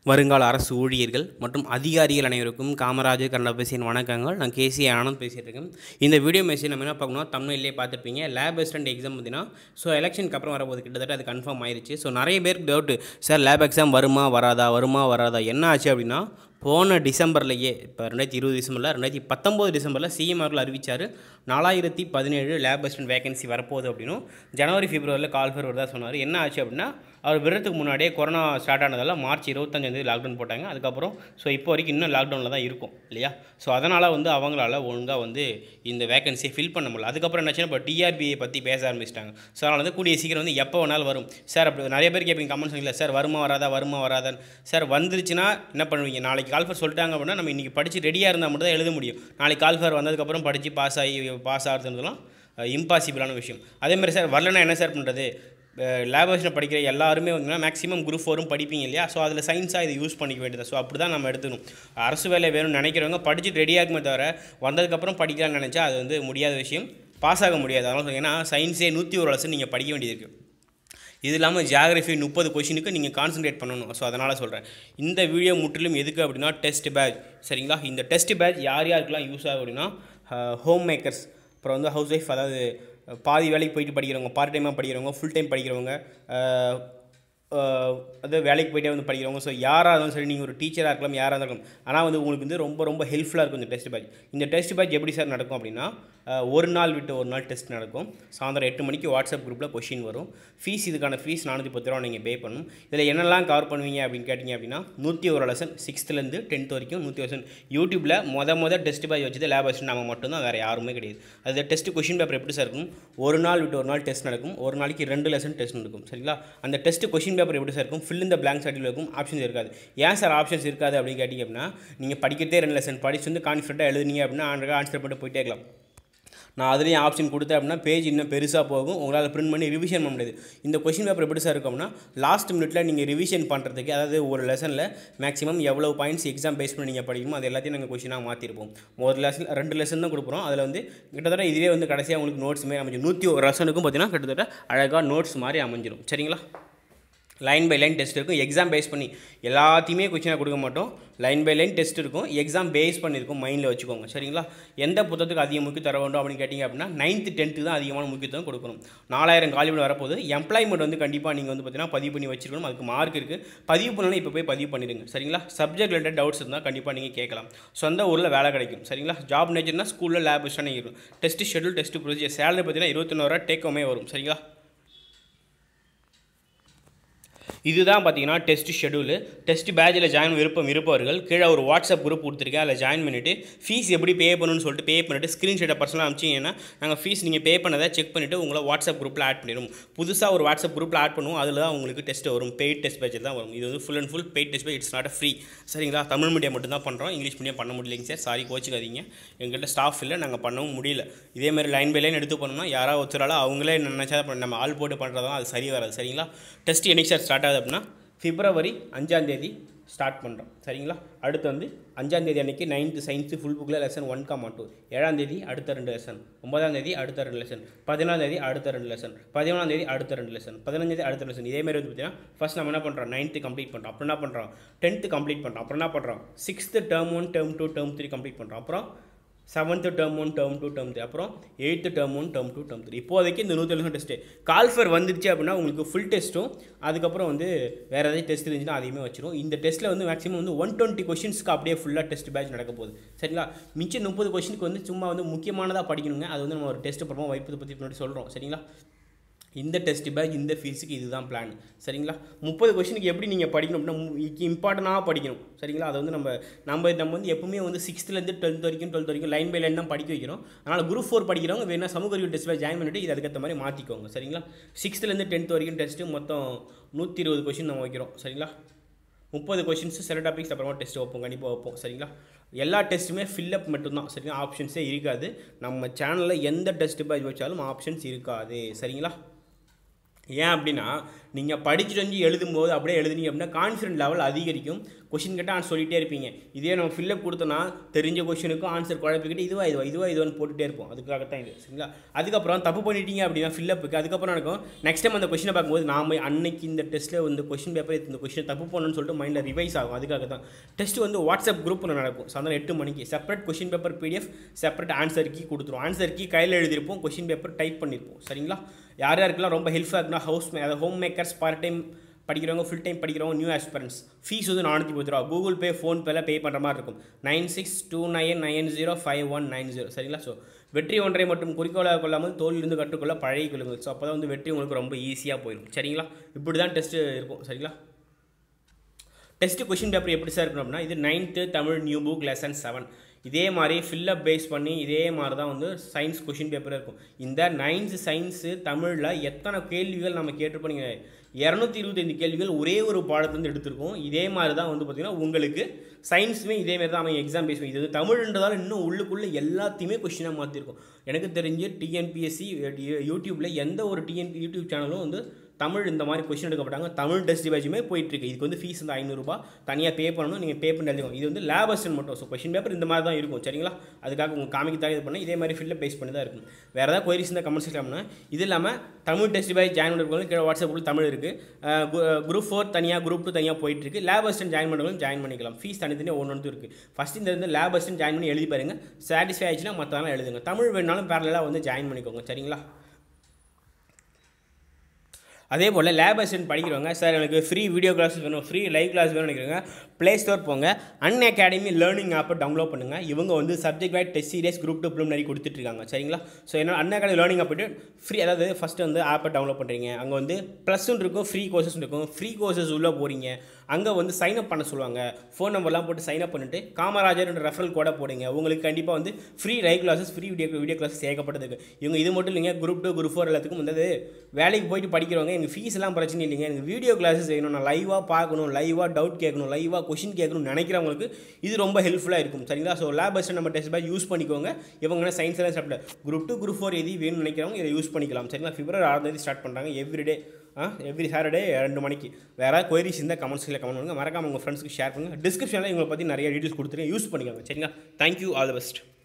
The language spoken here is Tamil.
வருங்கால அரசு ஊழியர்கள் மற்றும் அதிகாரிகள் அனைவருக்கும் காமராஜர் கண்ணபேசியின் வணக்கங்கள் நான் கேசி ஆனந்த் பேசிகிட்டு இருக்கேன் இந்த வீடியோ மெசேஜ் நம்ம என்ன பார்க்கணும் தமிழ்லேயே பார்த்துருப்பீங்க லேப் அசிஸ்டன்ட் எக்ஸாம் பார்த்தீங்கன்னா ஸோ எலெக்ஷனுக்கு அப்புறம் வரப்போது கிட்டத்தட்ட அது கன்ஃபார்ம் ஆயிருச்சு ஸோ நிறைய பேருக்கு டவுட்டு சார் லேப் எக்ஸாம் வருமா வராதா வருமா வராதா என்ன ஆச்சு அப்படின்னா போன டிசம்பர்லேயே இப்போ ரெண்டாயிரத்தி இருபது டிசம்பரில் ரெண்டாயிரத்தி பத்தொம்போது டிசம்பரில் சிஎம் அவர்கள் அறிவித்தார் நாலாயிரத்தி பதினேழு லேப் அசிஸ்டன்ட் வேகன்சி வரப்போகுது அப்படின்னும் ஜனவரி பிப்ரவரியில் கால் ஃபர் வருதா சொன்னார் என்ன ஆச்சு அப்படின்னா அவர் விடுறதுக்கு முன்னாடியே கொரோனா ஸ்டார்ட் ஆனதால் மார்ச் இருபத்தஞ்சாந்தேதி லாக்டவுன் போட்டாங்க அதுக்கப்புறம் ஸோ இப்போ வரைக்கும் இன்னும் லாக்டவுனில் தான் இருக்கும் இல்லையா ஸோ அதனால் வந்து அவங்களால ஒழுங்காக வந்து இந்த வேகன்சியை ஃபில் பண்ண முடியல அதுக்கப்புறம் என்னாச்சுன்னா இப்போ டிஆர்பியை பற்றி பேச ஆரம்பிச்சிட்டாங்க ஸோ அதனால் வந்து கூடிய சீக்கிரம் வந்து எப்போ வேணாலும் வரும் சார் அப்படி நிறைய பேர் கேட்பீங்க கமெண்ட் சொன்னீங்களா சார் வருமா வராதா வருமா வராதான்னு சார் வந்துருச்சுன்னா என்ன பண்ணுவீங்க நாளைக்கு கால்ஃபர் சொல்லிட்டாங்க அப்படின்னா நம்ம இன்றைக்கி படித்து ரெடியாக இருந்தால் மட்டும் தான் எழுத முடியும் நாளைக்கு கால்ஃபர் வந்ததுக்கப்புறம் படித்து பாஸ் ஆகி பாஸ் ஆகிறதுலாம் இம்பாசிபிளான விஷயம் அதேமாதிரி சார் வரலன்னா என்ன சார் பண்ணுறது லேபரேஷனில் படிக்கிற எல்லாருமே வந்து மேக்ஸிமம் குரூப் ஃபோரும் படிப்பீங்க இல்லையா ஸோ அதில் சயின்ஸாக இதை யூஸ் பண்ணிக்க வேண்டியது ஸோ அப்படி தான் நம்ம எடுத்துக்கணும் அரசு வேலை வேணும்னு நினைக்கிறவங்க படிச்சுட்டு ரெடியாக இருக்குமே தவிர வந்ததுக்கப்புறம் படிக்கலாம்னு நினச்சா அது வந்து முடியாத விஷயம் பாஸ் ஆக முடியாது அதனால் ஏன்னா சயின்ஸே நூற்றி ஒரு லட்சம் நீங்கள் படிக்க வேண்டியது இருக்குது இது இல்லாமல் ஜியாகிரஃபி முப்பது கொஷினுக்கு நீங்கள் கான்சன்ட்ரேட் பண்ணணும் ஸோ அதனால் சொல்கிறேன் இந்த வீடியோ முற்றிலும் எதுக்கு அப்படின்னா டெஸ்ட் பேட்ச் சரிங்களா இந்த டெஸ்ட் பேட்ச் யார் யாருக்கெல்லாம் யூஸ் ஆகும் அப்படின்னா ஹோம் மேக்கர்ஸ் அப்புறம் வந்து ஹவுஸ் ஒய்ஃப் அதாவது பாதி வேலைக்கு போயிட்டு படிக்கிறவங்க பார்ட் டைமாக படிக்கிறவங்க ஃபுல் டைம் படிக்கிறவங்க அது வேலைக்கு போயிட்டே வந்து படிக்கிறவங்க ஸோ யாராக இருந்தாலும் சரி நீங்கள் ஒரு டீச்சராக இருக்கலாம் யாராக இருந்தாலும் ஆனால் வந்து உங்களுக்கு வந்து ரொம்ப ரொம்ப ஹெல்ப்ஃபுல்லாக இருக்கும் இந்த டெஸ்ட் பேட்ச் இந்த டெஸ்ட் பேட்ச் எப்படி சார் நடக்கும் அப்படின்னா ஒரு நாள் விட்டு ஒரு நாள் டெஸ்ட் நடக்கும் சாயந்தரம் எட்டு மணிக்கு வாட்ஸ்அப் குரூப்பில் கொஷின் வரும் ஃபீஸ் இதுக்கான ஃபீஸ் நானூற்றி பத்து ரூபா நீங்கள் பே பண்ணணும் இதில் என்னெல்லாம் கவர் பண்ணுவீங்க அப்படின்னு கேட்டிங்க அப்படின்னா நூற்றி ஒரு லெசன் சிக்ஸ்த்துலேருந்து டென்த் வரைக்கும் நூற்றி லெசன் யூடியூப்பில் மொத மொதல் டெஸ்ட் பேட்ச் வச்சது லேப் அசிஸ்டன்ட் நம்ம மட்டும்தான் வேறு யாருமே கிடையாது அது டெஸ்ட் கொஷின் பேப்பர் எப்படி சார் இருக்கும் ஒரு நாள் விட்டு ஒரு நாள் டெஸ்ட் நடக்கும் ஒரு நாளைக்கு ரெண்டு லெசன் டெஸ்ட் நடக்கும் சரிங்களா அந்த டெஸ்ட் கொஷின் பேப்பர் எப்படி சார் இருக்கும் ஃபில் இந்த பிளாங்க் சர்டில் இருக்கும் ஆப்ஷன்ஸ் இருக்காது ஏன் சார் ஆப்ஷன்ஸ் இருக்காது அப்படின்னு கேட்டிங்க அப்படின்னா நீங்கள் படிக்கிறதே ரெண்டு லெசன் படிச்சு வந்து கான்ஃபிடண்ட்டாக எழுதுனீங்க அப்படின்னா ஆன்சர் பண்ணிட்டு போயிட்டே இருக்கலாம் நான் அதுலேயும் ஆப்ஷன் கொடுத்தேன் அப்படின்னா பேஜ் இன்னும் பெருசாக போகும் உங்களால் பிரிண்ட் பண்ணி ரிவிஷன் பண்ண முடியாது இந்த கொஷின் பேப்பர் எப்படி சார் இருக்கும்னா லாஸ்ட் மினிட்ல நீங்கள் ரிவிஷன் பண்ணுறதுக்கு அதாவது ஒரு லெசனில் மேக்ஸிமம் எவ்வளோ பாயிண்ட்ஸ் எக்ஸாம் பேஸ் பண்ணி நீங்கள் படிக்கணுமோ அது எல்லாத்தையும் நாங்கள் கொஷினாக மாற்றிருப்போம் ஒரு லெசன் ரெண்டு லெசன் தான் கொடுக்குறோம் அதில் வந்து கிட்டத்தட்ட இதுவே வந்து கடைசியாக உங்களுக்கு நோட்ஸ் மாதிரி அமைஞ்சிடும் நூற்றி ஒரு லெசனுக்கும் பார்த்தீங்கன்னா கிட்டத்தட்ட அழகாக நோட்ஸ் மாதிரி அமைஞ்சிடும் சரிங்களா லைன் பை லைன் டெஸ்ட் இருக்கும் எக்ஸாம் பேஸ் பண்ணி எல்லாத்தையுமே கொஷினாக கொடுக்க மாட்டோம் லைன் பை லைன் டெஸ்ட் இருக்கும் எக்ஸாம் பேஸ் பண்ணியிருக்கும் மைண்டில் வச்சுக்கோங்க சரிங்களா எந்த புத்தகத்துக்கு அதிக முக்கியம் தர வேண்டும் அப்படின்னு கேட்டிங்க அப்படின்னா நைன்த்து டென்த்து தான் அதிகமான முக்கியத்துவம் கொடுக்கணும் நாலாயிரம் காலிபடி வரப்போது எம்ப்ளாய்மெண்ட் வந்து கண்டிப்பாக நீங்கள் வந்து பார்த்தீங்கன்னா பதிவு பண்ணி வச்சிருக்கணும் அதுக்கு மார்க் இருக்குது பதிவு பண்ணணும் இப்போ போய் பதிவு பண்ணிடுங்க சரிங்களா சப்ஜெக்ட் ரிலேட்டட் டவுட்ஸ் இருந்தால் கண்டிப்பாக நீங்கள் கேட்கலாம் சொந்த ஊரில் வேலை கிடைக்கும் சரிங்களா ஜாப் நேச்சர்னா ஸ்கூலில் லேப் ஸ்டாண்டிங் இருக்கும் test schedule test procedure salary பார்த்தீங்கன்னா இருபத்தொன்னூறுவா டேக்கோமே வரும் சரிங்களா இதுதான் பார்த்தீங்கன்னா டெஸ்ட் ஷெடியூல் டெஸ்ட் பேட்சில் ஜாயின் விருப்பம் இருப்பவர்கள் கீழே ஒரு வாட்ஸ்அப் குரூப் கொடுத்துருக்கேன் அதில் ஜாயின் பண்ணிவிட்டு ஃபீஸ் எப்படி பே பண்ணணும்னு சொல்லிட்டு பே பண்ணிவிட்டு ஸ்க்ரீன்ஷாட்டை பர்சனலாக அனுப்பிச்சிங்கன்னா நாங்கள் ஃபீஸ் நீங்கள் பே பண்ணதை செக் பண்ணிவிட்டு உங்களை வாட்ஸ்அப் குரூப்பில் ஆட் பண்ணிடும் புதுசாக ஒரு வாட்ஸ்அப் குரூப்பில் ஆட் பண்ணுவோம் அதில் தான் உங்களுக்கு டெஸ்ட் வரும் பெய்ட் டெஸ்ட் பேட்சில் தான் வரும் இது வந்து full and full paid test batch it's not free சரிங்களா தமிழ் மீடியம் மட்டும் தான் பண்ணுறோம் இங்கிலீஷ் மீடியம் பண்ண முடியலைங்க சார் சாரி கோச்சிக்காதீங்க எங்கள்கிட்ட ஸ்டாஃப் இல்லை நாங்கள் பண்ணவும் முடியல இதேமாதிரி லைன் பை லைன் எடுத்து பண்ணோம்னா யாராவது ஒருத்தரால் அவங்களே நினச்சா நம்ம ஆள் போட்டு பண்ணுறதா அது சரி வராது சரிங்களா டெஸ்ட் என்னைக்கு சார் ஸ்டார்ட் ஆகுது அப்படின்னா பிப்ரவரி அஞ்சாந்தேதி ஸ்டார்ட் பண்ணுறோம் சரிங்களா அடுத்து வந்து அஞ்சாந்தேதி அன்றைக்கி நைன்த்து சயின்ஸு ஃபுல் புக்கில் லெசன் ஒன் காமா டூ ஏழாந்தேதி அடுத்த ரெண்டு லெசன் ஒன்பதாந்தேதி அடுத்த ரெண்டு லெசன் பதினாலாந்தேதி அடுத்த ரெண்டு லெசன் பதிமூணாந்தேதி அடுத்த ரெண்டு லெசன் பதினஞ்சாந்தேதி அடுத்த லெசன் இதேமாதிரி வந்து பார்த்தீங்கன்னா ஃபஸ்ட் நம்ம என்ன பண்ணுறோம் நைன்த்து கம்ப்ளீட் பண்ணுறோம் அப்புறம் என்ன பண்ணுறோம் டென்த்து கம்ப்ளீட் பண்ணுறோம் அப்புறம் என்ன பண்ணுறோம் sixth term one term two term three complete பண்ணுறோம் அப்புறம் seventh term one term two term three அப்புறம் eighth term one term two term three இப்போதைக்கு இந்த நூற்றி எழுபது டெஸ்ட்டு கால்ஃபர் வந்துருச்சு அப்படின்னா உங்களுக்கு ஃபுல் டெஸ்ட்டும் அதுக்கப்புறம் வந்து வேறு ஏதாவது டெஸ்ட் இருந்துச்சுன்னா அதையுமே வச்சிரும் இந்த டெஸ்ட்டில் வந்து மேக்ஸிமம் வந்து ஒன் டுவெண்ட்டி கொஷின்ஸ்க்கு அப்படியே ஃபுல்லாக டெஸ்ட் பேட்ச் நடக்க போகுது சரிங்களா மிச்சம் முப்பது கொஷினுக்கு வந்து சும்மா வந்து முக்கியமானதாக படிக்கணுங்க அது வந்து நம்ம ஒரு டெஸ்ட் அப்புறமா வைப்பதை பற்றி முன்னாடி சொல்கிறோம் சரிங்களா இந்த டெஸ்ட் பேட்ச் இந்த ஃபீஸுக்கு இதுதான் பிளான் சரிங்களா முப்பது கொஷனுக்கு எப்படி நீங்கள் படிக்கணும் அப்படின்னா இம்பார்ட்டனாக படிக்கணும் சரிங்களா அதை வந்து நம்ம நம்ம நம்ம வந்து எப்பவுமே வந்து சிக்ஸ்த்துலேருந்து டுவெல்த் வரைக்கும் டுவெல்த் வரைக்கும் லைன் பை லைன் தான் படிக்க வைக்கிறோம் அதனால் குரூப் ஃபோர் படிக்கிறவங்க வேணால் சமூக அறிவு டெஸ்ட் பேட்ச் ஜாயின் பண்ணிட்டு இது அதுக்கேற்ற மாதிரி மாற்றிக்கோங்க சரிங்களா சிக்ஸ்த்துலேருந்து டென்த் வரைக்கும் டெஸ்ட்டு மொத்தம் நூற்றி இருபது கொஷின் நம்ம வைக்கிறோம் சரிங்களா முப்பது கொஷின்ஸ் சில டாபிக்ஸ் அப்புறமா டெஸ்ட் வைப்போம் கண்டிப்பாக வைப்போம் சரிங்களா எல்லா டெஸ்ட்டுமே ஃபில்லப் மட்டும்தான் சரிங்களா ஆப்ஷன்ஸே இருக்காது நம்ம சேனலில் எந்த டெஸ்ட் பேட்ச் வச்சாலும் ஆப்ஷன்ஸ் இருக்காது சரிங்களா ஏன் அப்படின்னா நீங்கள் படிச்சுட்டு வந்து எழுதும்போது அப்படியே எழுதுனீங்க அப்படின்னா கான்ஃபிடன்ட் லெவல் அதிகரிக்கும் கொஷின் கேட்டால் ஆன்சர் சொல்லிட்டே இருப்பீங்க இதே நம்ம ஃபில்லப் கொடுத்தோன்னா தெரிஞ்ச கொஷினுக்கும் ஆன்சர் குழப்பிக்கிட்டு இதுவா இதுவா இதுவா இதுவான்னு போட்டுகிட்டே இருப்போம் அதுக்காகத்தான் இது சரிங்களா அதுக்கப்புறம் தப்பு பண்ணிட்டீங்க அப்படின்னா ஃபில்லப்புக்கு அதுக்கப்புறம் நடக்கும் நெக்ஸ்ட் டைம் அந்த கொஷினை பார்க்கும்போது நாம அன்னைக்கு இந்த டெஸ்ட்டில் வந்து கொஷின் பேப்பர் இந்த கொஷின் தப்பு பண்ணணும்னு சொல்லிட்டு மைண்டில் ரிவைஸ் ஆகும் அதுக்காக தான் டெஸ்ட் வந்து வாட்ஸ்அப் குரூப்பில் நடக்கும் சாயந்தரம் எட்டு மணிக்கு separate question paper PDF separate answer key கொடுத்துரும் ஆன்சர் கீ கையில் எழுதியிருப்போம் கொஷின் பேப்பர் டைப் பண்ணியிருப்போம் சரிங்களா யார் யாருக்கெல்லாம் ரொம்ப ஹெல்ப்ஃபுல்லாக இருக்குன்னா ஹவுஸ் மே அதாவது ஹோம் மேக்கர்ஸ் பார்ட் டைம் படிக்கிறவங்க ஃபுல் டைம் படிக்கிறவங்க நியூ ஆஸ்பிரன்ஸ் ஃபீஸ் வந்து நானூற்றி பத்து ரூபா கூகுள் பே ஃபோன்பேல பே பண்ணுற மாதிரி இருக்கும் nine six two nine nine zero five one nine zero சரிங்களா ஸோ வெற்றி ஒன்றை மட்டும் குறிக்கோளாக கொள்ளாமல் தோல்விலிருந்து கற்றுக்கொள்ள பழகி கொள்ளுங்கள் ஸோ அப்போ தான் வந்து வெற்றி உங்களுக்கு ரொம்ப ஈஸியாக போயிடும் சரிங்களா இப்படி தான் டெஸ்ட்டு இருக்கும் சரிங்களா டெஸ்ட் கொஷின் பேப்பர் எப்படி சார் இருக்கணும் அப்படின்னா இது ninth Tamil new book lesson seven இதே மாதிரி ஃபில்லப் பேஸ் பண்ணி இதே மாதிரி தான் வந்து சயின்ஸ் கொஷின் பேப்பர் இருக்கும் இந்த நைன்த்து சயின்ஸு தமிழில் எத்தனை கேள்விகள் நம்ம கேட்டிருப்போம் நீங்கள் இரநூத்தி இருபத்தைந்து கேள்விகள் ஒரே ஒரு பாடத்துலேருந்து எடுத்திருக்கோம் இதே மாதிரி தான் வந்து பார்த்திங்கன்னா உங்களுக்கு சயின்ஸுமே இதே மாதிரி தான் அவங்க எக்ஸாம் பேஸ் பண்ணி இது வந்து தமிழ்ன்றதால இன்னும் உள்ளுக்குள்ளே எல்லாத்தையுமே கொஷினாக மாற்றிருக்கும் எனக்கு தெரிஞ்சு டிஎன்பிஎஸ்சி யூடியூப்பில் எந்த ஒரு டிஎன்பி யூடியூப் சேனலும் வந்து தமிழ் இந்த மாதிரி கொஷின் எடுக்கப்பட்டாங்க தமிழ் டெஸ்ட் பேஜுமே போயிட்டுருக்கு இதுக்கு வந்து ஃபீஸ் வந்து ஐநூறுரூபா தனியாக பே பண்ணணும் நீங்கள் பே பண்ணி எழுதிக்கோங்க இது வந்து லேப் அசிஸ்டன்ட் மட்டும் ஸோ கொஷின் பேப்பர் இந்த மாதிரி தான் இருக்கும் சரிங்களா அதுக்காக உங்கள் காமிக்கு தான் இது பண்ண இதே மாதிரி ஃபில்ல பேஸ் பண்ணி தான் இருக்கும் வேறு ஏதாவது கொயரிஸ் இருந்தால் கமெண்ட் செக்ஷன் இது இல்லாமல் தமிழ் டெஸ்ட் பேஜ் ஜாயின் பண்ணுறவங்களும் கீழே வாட்ஸ்அப் குரூப் தமிழ் இருக்குது குரூப் ஃபோர் தனியாக குரூப் டூ தனியாக போயிட்டுருக்கு லேப் அசிஸ்டன்ட் ஜாயின் பண்ணுறவங்களும் ஜாயின் பண்ணிக்கலாம் ஃபீஸ் தனித்தனியாக ஒன்று ஒன்று இருக்குது ஃபஸ்ட் இந்த வந்து லேப் அசிஸ்டன்ட் ஜாயின் பண்ணி எழுதி பாருங்க சாட்டிஸ்ஃபை ஆச்சுன்னா மற்றதெல்லாம் எழுதுங்க தமிழ் வேணாலும் பேரலாக வந்து ஜாயின் பண்ணிக்கோங்க சரிங்களா அதே போல் லேப் அசிஸ்டன்ட் படிக்கிறவங்க சார் எனக்கு ஃப்ரீ வீடியோ கிளாஸ் வேணும் ஃப்ரீ லைவ் கிளாஸ் வேணும்னு நினைக்கிறவங்க ப்ளே ஸ்டோர் போங்க அன் அகாடமி லேர்னிங் ஆப்பை டவுன்லோட் பண்ணுங்கள் இவங்க வந்து subject wide test series group two ப்ளூம் நிறைய கொடுத்துட்ருக்காங்க சரிங்களா ஸோ என்ன அன் அகாடமி லேர்னிங் ஆப் போய்ட்டு ஃப்ரீ அதாவது ஃபஸ்ட்டு வந்து ஆப்பை டவுன்லோட் பண்ணுறீங்க அங்கே வந்து ப்ளஸ்ஸும் இருக்கும் ஃப்ரீ கோர்சஸ் இருக்கும் ஃப்ரீ கோர்சஸ் உள்ளே போகிறீங்க அங்கே வந்து சைன் அப் பண்ண சொல்லுவாங்க ஃபோன் நம்பர்லாம் போட்டு சைன் அப் பண்ணிட்டு காமராஜர் ரெஃபரல் கூட போடுங்க உங்களுக்கு கண்டிப்பாக வந்து free live classes free video video classes ஏகப்பட்டதுக்கு இவங்க இது மட்டும் இல்லைங்க குரூப் டூ குரூப் ஃபோர் எல்லாத்துக்கும் வந்து வேலைக்கு போயிட்டு படிக்கிறவங்க எங்கள் ஃபீஸ் எல்லாம் பிரச்சனை இல்லைங்க எனக்கு வீடியோ கிளாஸஸ் வேணும் நான் லைவாக பார்க்கணும் லைவாக டவுட் கேட்கணும் லைவாக கொஷின் கேட்கணும்னு நினைக்கிறவங்களுக்கு இது ரொம்ப ஹெல்ப்ஃபுல்லாக இருக்கும் சரிங்களா ஸோ லேப் பஸ்ட் நம்ம டெஸ்ட் பேட்ச் யூஸ் பண்ணிக்கோங்க இவங்க சயின்ஸ் எல்லாம் சாப்பிட குரூப் டூ குரூப் ஃபோர் எது வேணும்னு நினைக்கிறவங்க இதை யூஸ் பண்ணிக்கலாம் சரிங்களா பிப்ரவரி ஆறாம் தேதி ஸ்டார்ட் பண்ணுறாங்க எவ்ரிடே ஆ எவ்ரி சாட்டர்டே ரெண்டு மணிக்கு வேறு கொயரிஸ் இருந்தால் கமெண்ட்ஸில் கமெண்ட் பண்ணுங்கள் மறக்காம உங்கள் ஃப்ரெண்ட்ஸ்க்கு ஷேர் பண்ணுங்கள் டிஸ்கிரிப்ஷனில் இவங்களை பற்றி நிறைய டீட்டெயில்ஸ் கொடுத்துருக்கேன் யூஸ் பண்ணிக்கோங்க சரிங்களா தேங்க்யூ ஆல் த பெஸ்ட்